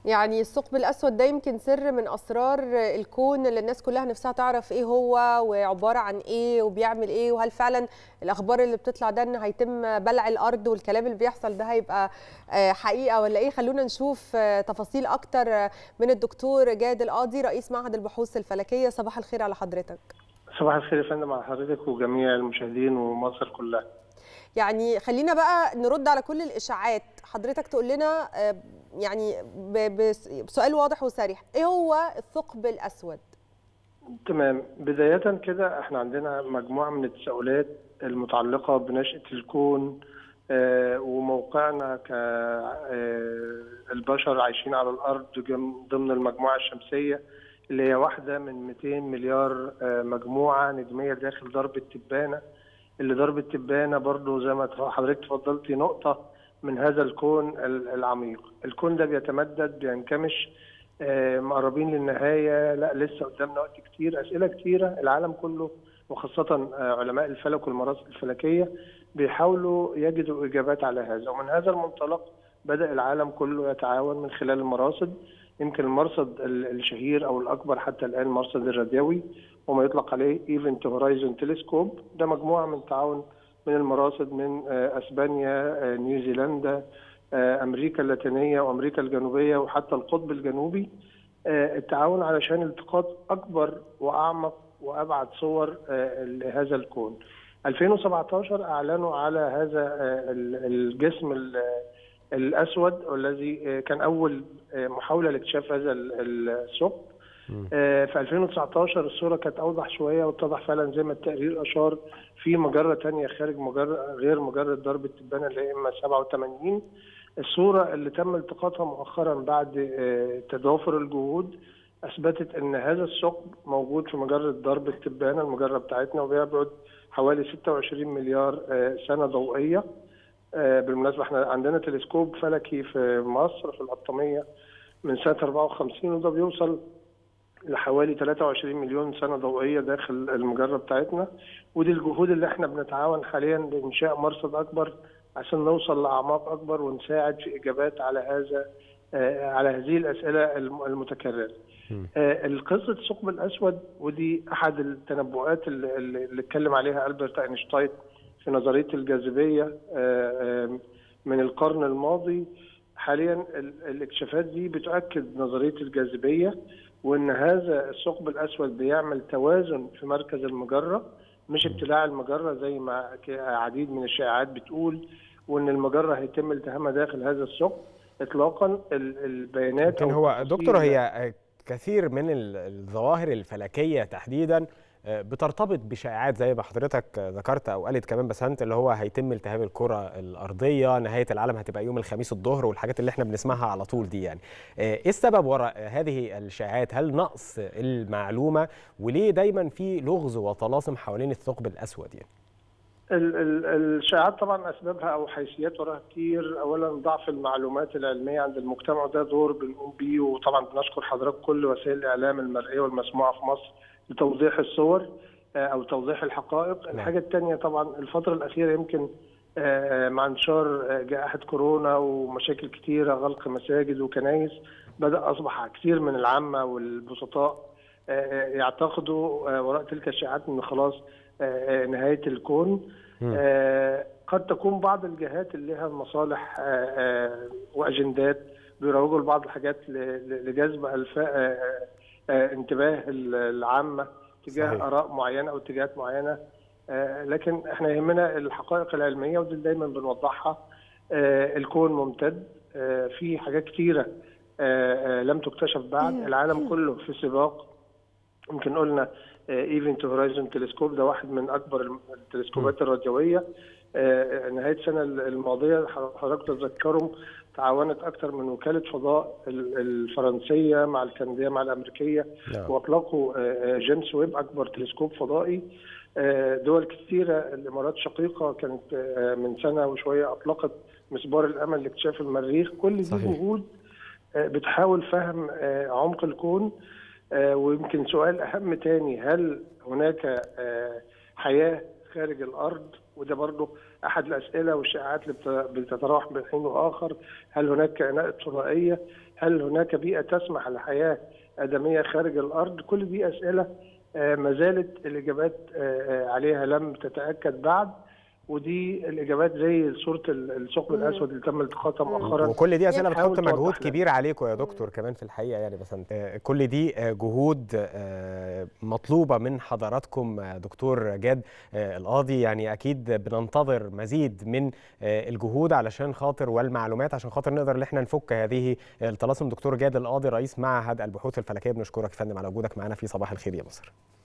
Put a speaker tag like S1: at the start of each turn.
S1: يعني الثقب الاسود ده يمكن سر من اسرار الكون اللي الناس كلها نفسها تعرف ايه هو وعباره عن ايه وبيعمل ايه وهل فعلا الاخبار اللي بتطلع ده ان هيتم بلع الارض والكلام اللي بيحصل ده هيبقى حقيقه ولا ايه خلونا نشوف تفاصيل اكتر من الدكتور جاد القاضي رئيس معهد البحوث الفلكيه صباح الخير على حضرتك
S2: صباح الخير يا فندم على حضرتك وجميع المشاهدين ومصر كلها
S1: يعني خلينا بقى نرد على كل الاشاعات حضرتك تقول لنا يعني بسؤال واضح وصريح ايه هو الثقب الاسود
S2: تمام بدايه كده احنا عندنا مجموعه من التساؤلات المتعلقه بنشاه الكون آه وموقعنا كالبشر عايشين على الارض ضمن المجموعه الشمسيه اللي هي واحده من 200 مليار آه مجموعه نجميه داخل درب التبانه اللي درب التبانه برضو زي ما حضرتك تفضلتي نقطه من هذا الكون العميق الكون ده بيتمدد بينكمش آه مقربين للنهايه لا لسه قدامنا وقت كتير اسئله كتيره العالم كله وخاصه آه علماء الفلك والمراصد الفلكيه بيحاولوا يجدوا اجابات على هذا ومن هذا المنطلق بدا العالم كله يتعاون من خلال المراصد يمكن المرصد الشهير او الاكبر حتى الان المرصد الراديوي وما يطلق عليه ايفنت هورايزون تلسكوب ده مجموعه من تعاون من المراصد من اسبانيا نيوزيلندا امريكا اللاتينيه وامريكا الجنوبيه وحتى القطب الجنوبي التعاون علشان التقاط اكبر واعمق وابعد صور لهذا الكون 2017 اعلنوا على هذا الجسم الاسود والذي كان اول محاوله لاكتشاف هذا الثقب في 2019 الصوره كانت اوضح شويه واتضح فعلا زي ما التقرير اشار في مجره ثانيه خارج مجره غير مجره درب التبانه اللي هي ام 87 الصوره اللي تم التقاطها مؤخرا بعد تضافر الجهود اثبتت ان هذا الثقب موجود في مجره درب التبانه المجره بتاعتنا وبيبعد حوالي 26 مليار سنه ضوئيه بالمناسبه احنا عندنا تلسكوب فلكي في مصر في القطاميه من سنه 54 وده بيوصل لحوالي 23 مليون سنه ضوئيه داخل المجره بتاعتنا ودي الجهود اللي احنا بنتعاون حاليا لانشاء مرصد اكبر عشان نوصل لاعماق اكبر ونساعد في اجابات على هذا على هذه الاسئله المتكرره. القصه الثقب الاسود ودي احد التنبؤات اللي, اللي اتكلم عليها البرت اينشتاين في نظريه الجاذبيه من القرن الماضي حاليا الاكتشافات دي بتؤكد نظريه الجاذبيه وان هذا الثقب الاسود بيعمل توازن في مركز المجره مش ابتلاع المجره زي ما عديد من الشائعات بتقول وان المجره هيتم التهامها داخل هذا الثقب اطلاقا البيانات
S3: لكن هو دكتور هي كثير من الظواهر الفلكيه تحديدا بترتبط بشائعات زي ما حضرتك ذكرت او قالت كمان بسنت اللي هو هيتم التهاب الكره الارضيه نهايه العالم هتبقى يوم الخميس الظهر والحاجات اللي احنا بنسمعها على طول دي يعني ايه السبب وراء هذه الشائعات هل نقص المعلومه وليه دايما في لغز وطلاسم حوالين الثقب الاسود يعني
S2: الشائعات طبعا اسبابها او حيثيات وراها كتير اولا ضعف المعلومات العلميه عند المجتمع وده دور بنقوم بيه وطبعا بنشكر حضرتك كل وسائل الاعلام المرئيه والمسموعه في مصر لتوضيح الصور او توضيح الحقائق الحاجه الثانيه طبعا الفتره الاخيره يمكن مع انتشار جائحه كورونا ومشاكل كثيره غلق مساجد وكنائس بدا اصبح كثير من العامه والبسطاء يعتقدوا وراء تلك الشائعات ان خلاص نهايه الكون قد تكون بعض الجهات اللي لها مصالح واجندات بيروجوا لبعض الحاجات لجذب الفاء انتباه العامه تجاه صحيح. اراء معينه او اتجاهات معينه لكن احنا يهمنا الحقائق العلميه ودي دايما بنوضحها الكون ممتد في حاجات كثيره لم تكتشف بعد العالم كله في سباق يمكن قلنا ايفنت هورايزون تلسكوب ده واحد من اكبر التلسكوبات الراديويه نهايه السنه الماضيه حضرتك تتذكروا تعاونت اكثر من وكاله فضاء الفرنسيه مع الكنديه مع الامريكيه نعم. واطلقوا جيمس ويب اكبر تلسكوب فضائي دول كثيره الامارات شقيقه كانت من سنه وشويه اطلقت مسبار الامل لاكتشاف المريخ كل دي جهود بتحاول فهم عمق الكون ويمكن سؤال اهم تاني هل هناك حياه خارج الارض وده برضه احد الاسئله والشائعات اللي بتتراوح بين حين واخر هل هناك كائنات فضائيه؟ هل هناك بيئه تسمح لحياه ادميه خارج الارض؟ كل دي اسئله ما زالت الاجابات عليها لم تتاكد بعد ودي الاجابات زي صوره الثقب الاسود اللي تم التقاطها مؤخرا
S3: وكل دي اسئله بتحط مجهود كبير عليكم يا دكتور كمان في الحقيقه يعني بس كل دي جهود مطلوبه من حضراتكم دكتور جاد القاضي يعني اكيد بننتظر مزيد من الجهود علشان خاطر والمعلومات عشان خاطر نقدر ان احنا نفك هذه الطلاسم دكتور جاد القاضي رئيس معهد البحوث الفلكيه بنشكرك يا فندم على وجودك معنا في صباح الخير يا مصر